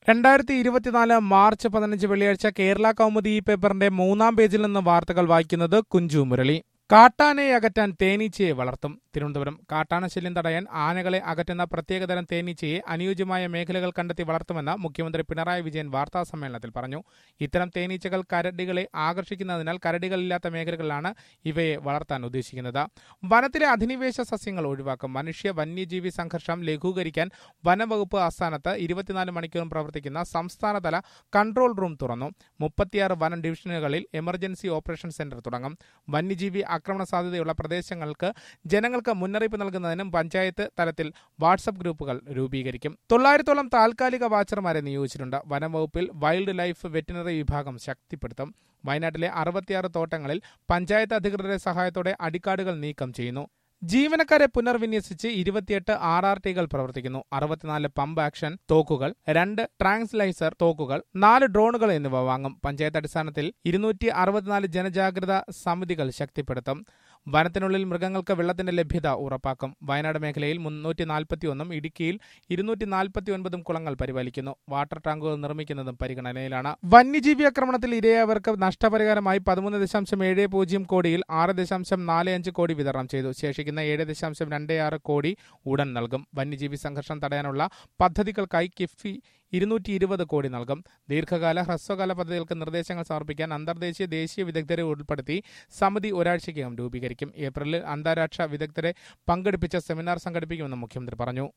രണ്ടായിരത്തി ഇരുപത്തിനാല് മാർച്ച് പതിനഞ്ച് വെള്ളിയാഴ്ച കേരള കൗമുദി ഈ പേപ്പറിന്റെ മൂന്നാം പേജിൽ നിന്ന് വാർത്തകൾ വായിക്കുന്നത് കുഞ്ചു മുരളി കാട്ടാനയെ അകറ്റാൻ തേനീച്ചയെ വളർത്തും തിരുവനന്തപുരം കാട്ടാന ശല്യം തടയാൻ ആനകളെ അകറ്റുന്ന പ്രത്യേകതരം തേനീച്ചയെ അനുയോജ്യമായ മേഖലകൾ കണ്ടെത്തി വളർത്തുമെന്ന് മുഖ്യമന്ത്രി പിണറായി വിജയൻ വാർത്താ സമ്മേളനത്തിൽ പറഞ്ഞു ഇത്തരം തേനീച്ചകൾ കരടികളെ ആകർഷിക്കുന്നതിനാൽ കരടികളില്ലാത്ത മേഖലകളിലാണ് ഇവയെ വളർത്താൻ ഉദ്ദേശിക്കുന്നത് വനത്തിലെ അധിനിവേശ സസ്യങ്ങൾ ഒഴിവാക്കും മനുഷ്യ വന്യജീവി സംഘർഷം ലഘൂകരിക്കാൻ വനംവകുപ്പ് ആസ്ഥാനത്ത് ഇരുപത്തിനാല് മണിക്കൂറും പ്രവർത്തിക്കുന്ന സംസ്ഥാനതല കൺട്രോൾ റൂം തുറന്നു മുപ്പത്തിയാറ് വനം ഡിവിഷനുകളിൽ എമർജൻസി ഓപ്പറേഷൻ സെന്റർ തുടങ്ങും വന്യജീവി ആക്രമണ സാധ്യതയുള്ള പ്രദേശങ്ങൾക്ക് ജനങ്ങൾക്ക് മുന്നറിയിപ്പ് നൽകുന്നതിനും പഞ്ചായത്ത് തലത്തിൽ വാട്സപ്പ് ഗ്രൂപ്പുകൾ രൂപീകരിക്കും തൊള്ളായിരത്തോളം താൽക്കാലിക വാച്ചർമാരെ നിയോഗിച്ചിട്ടുണ്ട് വനം വകുപ്പിൽ വൈൽഡ് ലൈഫ് വെറ്റിനറി വിഭാഗം ശക്തിപ്പെടുത്തും വയനാട്ടിലെ അറുപത്തിയാറ് തോട്ടങ്ങളിൽ പഞ്ചായത്ത് അധികൃതരുടെ സഹായത്തോടെ അടിക്കാടുകൾ നീക്കം ചെയ്യുന്നു ജീവനക്കാരെ പുനർവിന്യസിച്ച് ഇരുപത്തിയെട്ട് ആർ ആർ ടികൾ പ്രവർത്തിക്കുന്നു അറുപത്തിനാല് പമ്പ് ആക്ഷൻ തോക്കുകൾ രണ്ട് ട്രാൻസ്ലൈസർ തോക്കുകൾ നാല് ഡ്രോണുകൾ എന്നിവ വാങ്ങും പഞ്ചായത്ത് അടിസ്ഥാനത്തിൽ ഇരുന്നൂറ്റി അറുപത്തിനാല് ജനജാഗ്രത സമിതികൾ ശക്തിപ്പെടുത്തും വനത്തിനുള്ളിൽ മൃഗങ്ങൾക്ക് വെള്ളത്തിന്റെ ലഭ്യത ഉറപ്പാക്കും വയനാട് മേഖലയിൽ മുന്നൂറ്റി നാൽപ്പത്തിയൊന്നും ഇടുക്കിയിൽ ഇരുന്നൂറ്റി നാൽപ്പത്തി ഒൻപതും കുളങ്ങൾ പരിപാലിക്കുന്നു വാട്ടർ ടാങ്കുകൾ നിർമ്മിക്കുന്നതും പരിഗണനയിലാണ് വന്യജീവി ആക്രമണത്തിൽ ഇരയായവർക്ക് നഷ്ടപരിഹാരമായി പതിമൂന്ന് ദശാംശം ഏഴ് പൂജ്യം കോടിയിൽ ആറ് ദശാംശം നാല് അഞ്ച് കോടി വിതരണം ചെയ്തു ശേഷിക്കുന്ന ഏഴ് ദശാംശം രണ്ട് ആറ് കോടി ഉടൻ നൽകും വന്യജീവി സംഘർഷം തടയാനുള്ള പദ്ധതികൾക്കായി കിഫ്ബി ഇരുന്നൂറ്റി ഇരുപത് കോടി നൽകും ദീർഘകാല ഹ്രസ്വകാല പദ്ധതികൾക്ക് നിർദ്ദേശങ്ങൾ സമർപ്പിക്കാൻ അന്തർദേശീയ ദേശീയ വിദഗ്ധരെ ഉൾപ്പെടുത്തി സമിതി ഒരാഴ്ചയ്ക്കകം രൂപീകരിക്കും ഏപ്രിലിൽ അന്താരാഷ്ട്ര വിദഗ്ധരെ പങ്കെടുപ്പിച്ച സെമിനാർ സംഘടിപ്പിക്കുമെന്നും മുഖ്യമന്ത്രി പറഞ്ഞു